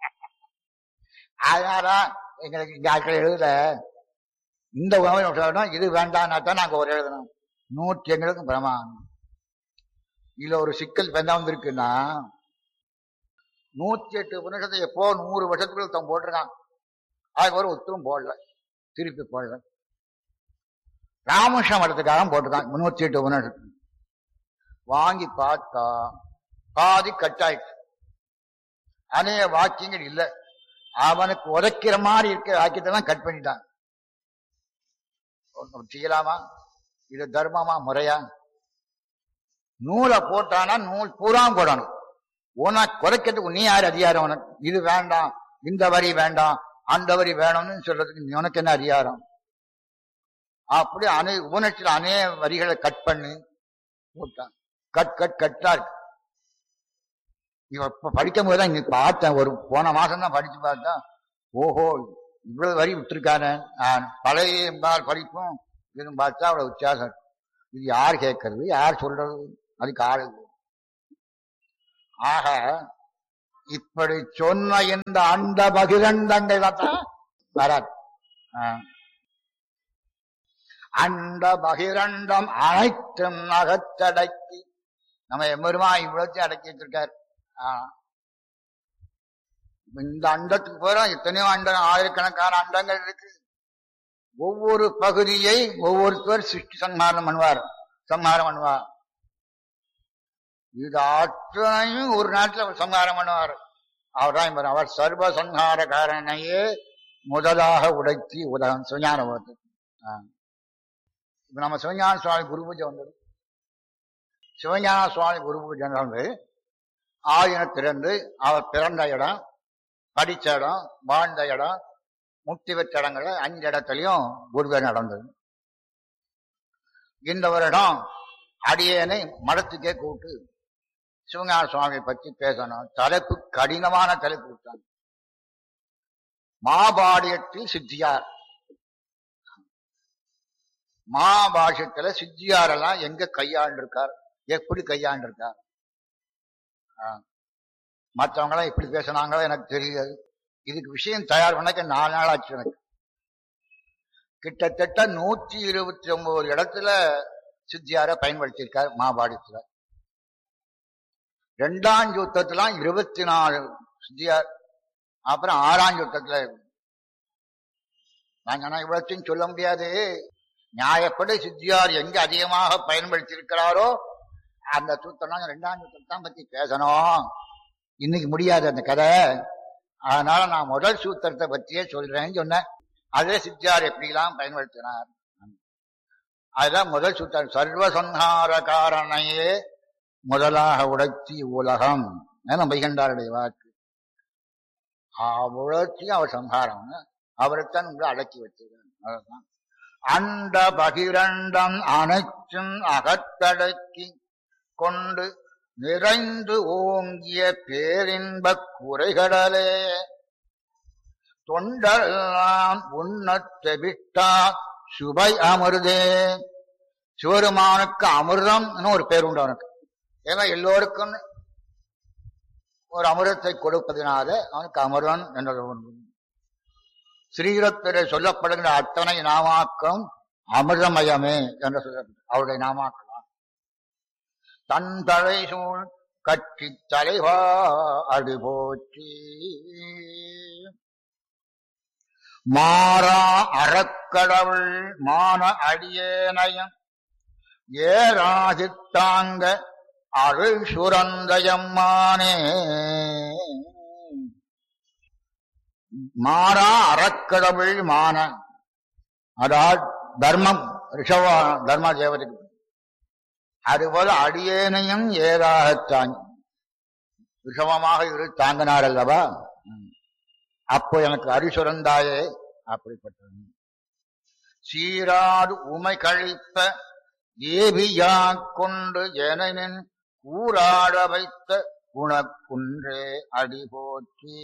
அதனால எங்களுக்கு இங்க ஆட்கள் எழுதல இந்த உணவை சொல்லணும் இது வேண்டாம்னா தான் நாங்க ஒரே எழுதணும் நூற்றி எங்களுக்கு பிரமாணம் இதுல ஒரு சிக்கல் என்ன வந்திருக்குன்னா நூத்தி எட்டு உபநிஷத்தை எப்போ நூறு வருஷத்துக்குள்ள தம் போட்டிருக்கான் அதுக்கு ஒரு உத்தரம் போடல திருப்பி போடல ராமகிருஷ்ண மடத்துக்காக போட்டிருக்கான் முன்னூத்தி எட்டு உபநிஷத்து வாங்கி பார்த்தா பாதி கட்டாயிடுச்சு அநேக வாக்கியங்கள் இல்லை அவனுக்கு உதைக்கிற மாதிரி இருக்கிற வாக்கியத்தெல்லாம் கட் பண்ணிட்டான் ஒண்ணும் செய்யலாமா இது தர்மமா முறையா நூலை போட்டானா நூல் பூரா போடணும் உனக்கு குறைக்கிறதுக்கு நீ யார் அதிகாரம் உனக்கு இது வேண்டாம் இந்த வரி வேண்டாம் அந்த வரி வேணும்னு சொல்றதுக்கு நீ உனக்கு என்ன அதிகாரம் அப்படி அநே உணர்ச்சியில் அநேக வரிகளை கட் பண்ணி போட்டான் கட் கட் கட்டா இருக்கு இவன் இப்ப படிக்கும் போது தான் இன்னைக்கு பார்த்தேன் ஒரு போன மாசம் தான் படிச்சு பார்த்தேன் ஓஹோ இவ்வளவு வரி விட்டுருக்காரு பழைய பால் படிப்பும் இதுன்னு பார்த்தா அவ்வளவு வித்தியாசம் இருக்கு. இது யார் கேட்கறது யார் சொல்றது அதுக்கு ஆளு இல்லை. ஆக இப்படி சொன்ன இந்த அண்ட பகிரண்டங்கள் தான் வராது ஆ. அண்ட பகிரண்டம் அனைத்தும் அகத்தடக்கி நம்ம எம்பெருமா இவ்வளோத்தையும் அடக்கி வச்சிருக்காரு ஆ. இந்த அண்டத்துக்கு போற எத்தனையோ அண்டம் ஆயிரக்கணக்கான அண்டங்கள் இருக்கு ஒவ்வொரு பகுதியை ஒவ்வொருத்தர் சிருஷ்டி சம்ஹாரம் பண்ணுவார் சம்ஹாரம் பண்ணுவார் இது அத்தனையும் ஒரு நாட்டில் அவர் சம்ஹாரம் பண்ணுவார் அவர் தான் இவர் அவர் சர்வ சம்ஹார காரணையே முதலாக உடைத்தி உலகம் சிவஞான போது இப்ப நம்ம சிவஞான சுவாமி குரு பூஜை வந்தது சிவஞான சுவாமி குரு பூஜை வந்து ஆயிரத்திலிருந்து அவர் பிறந்த இடம் படிச்ச இடம் வாழ்ந்த இடம் முக்தி பெற்ற இடங்கள்ல அஞ்சு இடத்துலயும் குருவே நடந்தது இந்த வருடம் அடியேனை மடத்துக்கே கூட்டு சிவஞான சுவாமியை பற்றி பேசணும் தலைப்பு கடினமான தலைப்பு விட்டாங்க மாபாடியத்தில் சித்தியார் மாபாஷத்துல சித்தியார் எல்லாம் எங்க கையாண்டிருக்கார் எப்படி கையாண்டிருக்கார் மற்றவங்க எல்லாம் எப்படி பேசினாங்களோ எனக்கு தெரியாது இதுக்கு விஷயம் தயார் பண்ணக்க நாலு நாள் ஆச்சு எனக்கு கிட்டத்தட்ட நூற்றி இருபத்தி ஒன்பது இடத்துல சித்தியார பயன்படுத்தியிருக்கார் மாபாடியத்துல ரெண்டாம் யுத்தத்துல இருபத்தி நாலு சித்தியார் அப்புறம் ஆறாம் யுத்தத்துல நாங்க ஆனா இவ்வளத்தையும் சொல்ல முடியாது நியாயப்படி சித்தியார் எங்க அதிகமாக பயன்படுத்தி இருக்கிறாரோ அந்த சூத்திரம் ரெண்டாம் சூத்திரம் தான் பத்தி பேசணும் இன்னைக்கு முடியாது அந்த கதை அதனால நான் முதல் சூத்திரத்தை பற்றியே சொல்றேன்னு சொன்னேன் அதே சித்தியார் எப்படிலாம் பயன்படுத்தினார் அதுதான் முதல் சூத்திரம் சர்வசம்ஹார காரணையே முதலாக உடைச்சி உலகம் நம்ம வைகண்டாருடைய வாக்கு உழைச்சியும் அவர் சம்ஹாரம் அவரைத்தான் உங்களை அடக்கி வச்சிருக்காங்க அதுதான் அண்ட பகிரண்டம் அனைத்தும் அகத்தடக்கி கொண்டு நிறைந்து ஓங்கிய பேரின்ப குறைகடலே தொண்டெல்லாம் உண்ணத்தை விட்டா சுபை அமிர்தே சிவருமானுக்கு அமிர்தம் ஒரு பேர் உண்டு அவனுக்கு ஏன்னா எல்லோருக்கும் ஒரு அமிர்தத்தை கொடுப்பதினால அவனுக்கு அமரன் என்ற ஒன்று ஸ்ரீரத்திலே சொல்லப்படுகிற அத்தனை நாமாக்கம் அமிர்தமயமே என்று சொல்லப்பட்டது அவருடைய நாமாக்கலாம் தன் தலை சூழ் கட்சி தலைவா அடி போற்றி மாறா அறக்கடவுள் மான அடியேனயம் ஏராதித்தாங்க அருள் சுரந்தயம்மானே மாறா அறக்கடவுள் மான அதாவது தர்மம் ரிஷவா தர்ம தேவதைக்கு அதுபோல அடியேனையும் ஏதாகத்தான் ரிஷவமாக இரு தாங்கினார் அல்லவா அப்போ எனக்கு அரி சுரந்தாயே அப்படிப்பட்டது சீராடு உமை கழிப்ப ஏவியா கொண்டு எனனின் கூறாட வைத்த குணக்குன்றே அடி போற்றி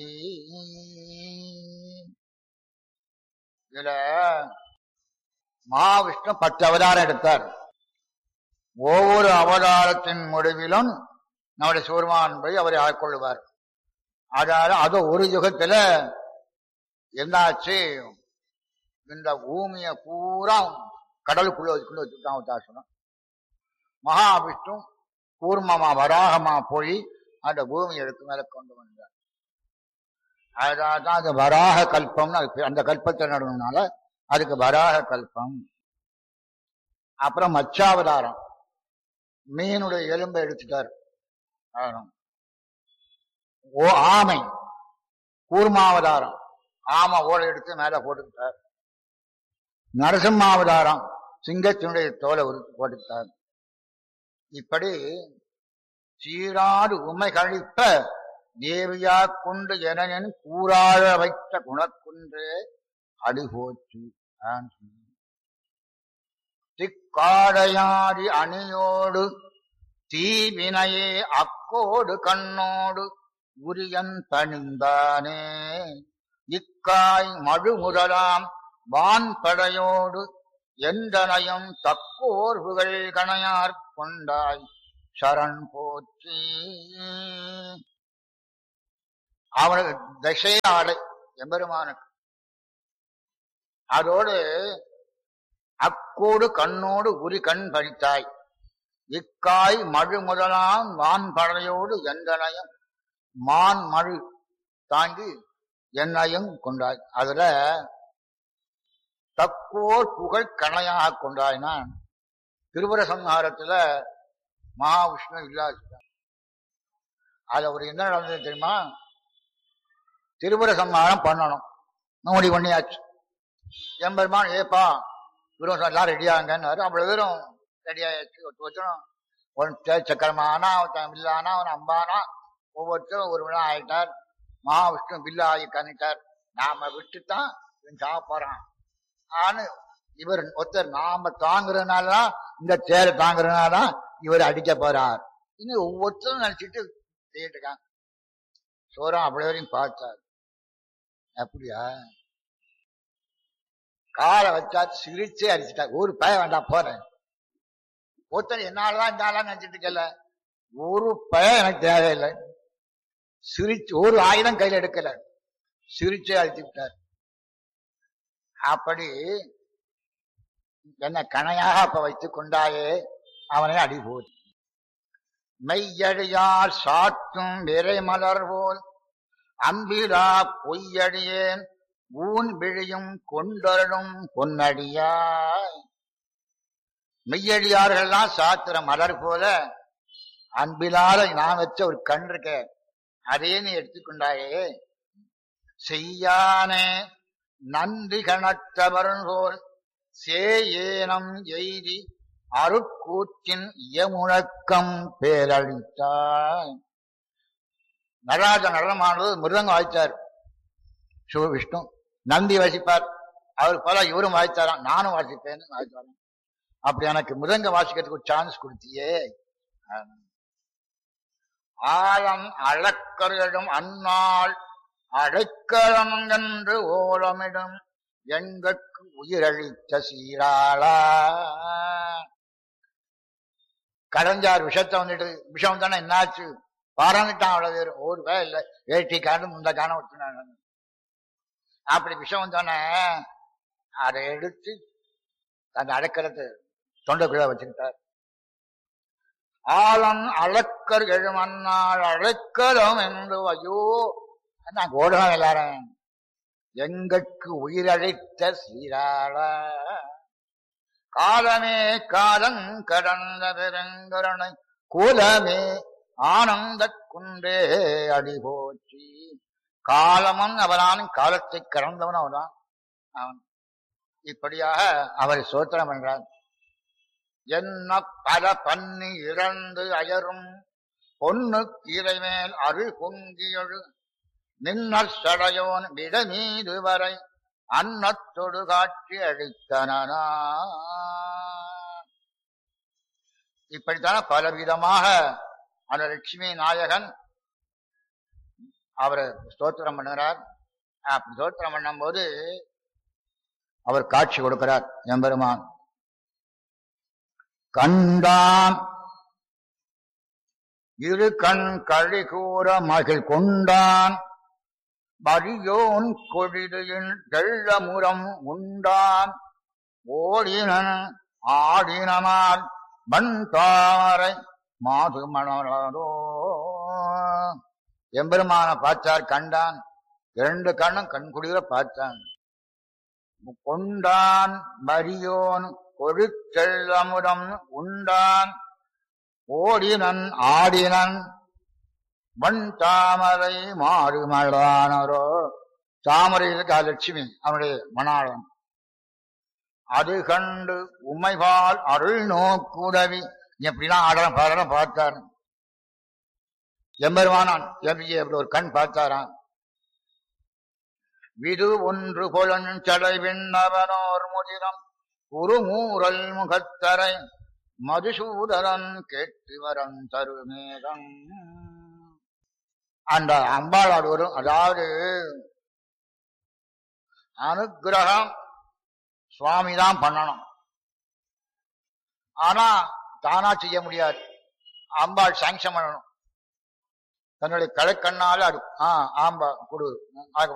இதுல மகாவிஷ்ணு பத்து அவதாரம் எடுத்தார் ஒவ்வொரு அவதாரத்தின் முடிவிலும் நம்முடைய சூர்மான் போய் அவரை ஆட்கொள்வார் அதாவது அது ஒரு யுகத்துல என்னாச்சு இந்த பூமியை பூரா கடலுக்குள்ள வச்சுக்கொண்டு வச்சுட்டான் உத்தாசனம் மகாவிஷ்ணு கூர்மமா வராகமா போய் அந்த பூமி எடுத்து மேல கொண்டு வந்தார் அதான் அது வராக கல்பம்னு அதுக்கு அந்த கல்பத்தை நடனதுனால அதுக்கு வராக கல்பம் அப்புறம் மச்சாவதாரம் மீனுடைய எலும்பை எடுத்துட்டார் ஆகணும். ஓ ஆமை கூர்மாவதாரம் ஆமை ஓலை எடுத்து மேல போட்டுக்கிட்டார் நரசிம்மாவதாரம் சிங்கத்தினுடைய தோலை உருத்து போட்டுக்கிட்டார் இப்படி சீராடு உமை கழிப்ப தேவியா கொண்டு எனனின் கூறாழ வைத்த குணக்குன்றே அடிபோச்சு திக்காடையாடி அணியோடு தீவினையே அக்கோடு கண்ணோடு உரியன் பணிந்தானே இக்காய் மழு முதலாம் வான் படையோடு எந்தனையும் தக்கோர் புகழ் கணையார் கொண்டாய் சரண் போற்றி அவனுக்கு தசையாடை எம்பெருமானுக்கு அதோடு அக்கோடு கண்ணோடு உரி கண் பழித்தாய் இக்காய் மழு முதலாம் வான் படையோடு எந்தனையும் மான் மழு தாண்டி என்னையும் கொண்டாய் அதுல தக்கோர் புகழ் கணையாக கொண்டாய்னா திருவர சம்ஹாரத்துல மகாவிஷ்ணு இல்லாத அதுல ஒரு என்ன நடந்தது தெரியுமா திருவர சம்ஹாரம் பண்ணணும் நோடி பண்ணியாச்சு எம்பெருமான் ஏப்பா குருவம் எல்லாம் ரெடியாங்கன்னாரு அவ்வளவு பேரும் ரெடி ஆயாச்சு ஒருத்தர் ஒருத்தரும் ஒருத்தர் சக்கரமானா ஒருத்தன் வில்லானா அவன் அம்பானா ஒவ்வொருத்தரும் ஒரு விழா ஆயிட்டார் மகாவிஷ்ணு வில்லா ஆகி கணிட்டார் நாம விட்டுத்தான் இவன் சாப்பிட்றான் ஆனு இவர் ஒருத்தர் நாம தாங்குறதுனாலதான் இந்த தேரை தாங்குறதுனாலதான் இவர் அடிக்க போறார் இன்னும் ஒவ்வொருத்தரும் நினைச்சிட்டு செய்யிட்டு இருக்காங்க சோரம் அவ்வளவு வரையும் பார்த்தார் அப்படியா காலை வச்சா சிரிச்சே அடிச்சுட்டா ஒரு பய வேண்டாம் போறேன் ஒருத்தர் என்னாலதான் இந்த ஆளா நினைச்சிட்டு இருக்கல ஒரு பய எனக்கு தேவையில்லை சிரிச்சு ஒரு ஆயுதம் கையில எடுக்கல சிரிச்சே அழிச்சு விட்டார் அப்படி என்ன கணையாக அப்ப வைத்துக் கொண்டாயே அவனை அடிபோது மெய்யடியார் சாற்றும் விரை மலர் போல் அம்பிரா பொய்யடியேன் ஊன் விழியும் கொண்டரடும் பொன்னடியாய் மெய்யடியார்கள்லாம் சாத்திர மலர் போல அன்பிலாத நான் வச்ச ஒரு கண் இருக்க அதே நீ எடுத்துக்கொண்டாயே செய்யானே நன்றி கணத்தவன் போல் சேயேனம் எய்தி அருட்கூற்றின் இயமுழக்கம் பேரழித்தாய் நடராஜ நடனமானது மிருதங்க வாய்ச்சார் சிவ விஷ்ணு நந்தி வாசிப்பார் அவர் போல இவரும் வாய்ச்சாராம் நானும் வாசிப்பேன்னு வாய்ச்சாராம் அப்படி எனக்கு மிருதங்க வாசிக்கிறதுக்கு ஒரு சான்ஸ் கொடுத்தியே ஆழம் அளக்கரிடம் அந்நாள் அடைக்கலம் என்று ஓலமிடும் எங்கட்கு உயிரழித்த சீராளா கடைஞ்சார் விஷத்தை வந்துட்டு விஷம் தானே என்னாச்சு பறந்துட்டான் அவ்வளவு பேர் ஒரு பேர் இல்லை வேட்டி காணும் முந்த காணம் வச்சுனாங்க அப்படி விஷம் வந்தோடனே அதை எடுத்து அந்த அடக்கிறது தொண்டைக்குள்ள வச்சுக்கிட்டார் ஆளன் அளக்கர் எழுமன்னாள் அழைக்கலும் என்று ஐயோ நான் ஓடலாம் எல்லாரும் எங்கட்கு உயிரழைத்த சீராள காலமே காலங் கடந்த பெருங்கருணை குலமே ஆனந்த குன்றே அடி போற்றி காலமும் அவனான் காலத்தை கடந்தவன் அவன்தான் அவன் இப்படியாக அவர் சோத்திரம் என்றார் என்ன பல பண்ணி இறந்து அயரும் பொண்ணு கீரை மேல் அருள் பொங்கியொழு நின்னர் சடையோன் விட மீது வரை அன்னத்தொடு காட்சி அளித்தனா இப்படித்தான பலவிதமாக அந்த லட்சுமி நாயகன் அவரை ஸ்தோத்திரம் பண்ணுகிறார் அப்படி ஸ்தோத்திரம் பண்ணும்போது அவர் காட்சி கொடுக்கிறார் எம்பெருமான் கண்டான் இரு கண் கழி கூற மகிழ் கொண்டான் மரியோன் கொடிதையின் தெள்ளமுறம் உண்டான் ஓடினன் ஆடினமால் மண் தாமரை மாது மணரோ எம்பெருமான பார்த்தார் கண்டான் இரண்டு கண்ணும் கண்குடியில பார்த்தான் கொண்டான் மரியோன் கொழுத்தெள்ளமுறம் உண்டான் ஓடினன் ஆடினன் வன் தாமரை மாறு மழானரோ தாமரை இருக்கா லட்சுமி அவனுடைய மணாளன் அது கண்டு உமைபால் அருள் நோக்குதவி எப்படிலாம் ஆடலாம் பாடலாம் பார்த்தார் எம்பெருமானான் எப்படி எப்படி ஒரு கண் பார்த்தாராம் விது ஒன்று புலன் சடை விண்ணவனோர் முதிரம் குறுமூரல் முகத்தரை மதுசூதரன் கேட்டு வரன் தருமேகம் அந்த அம்பாளோடு வரும் அதாவது அனுகிரகம் சுவாமி தான் பண்ணணும் ஆனா தானா செய்ய முடியாது அம்பாள் சாங்ஷன் பண்ணணும் தன்னுடைய கடைக்கண்ணால அது ஆ ஆம்பா கொடு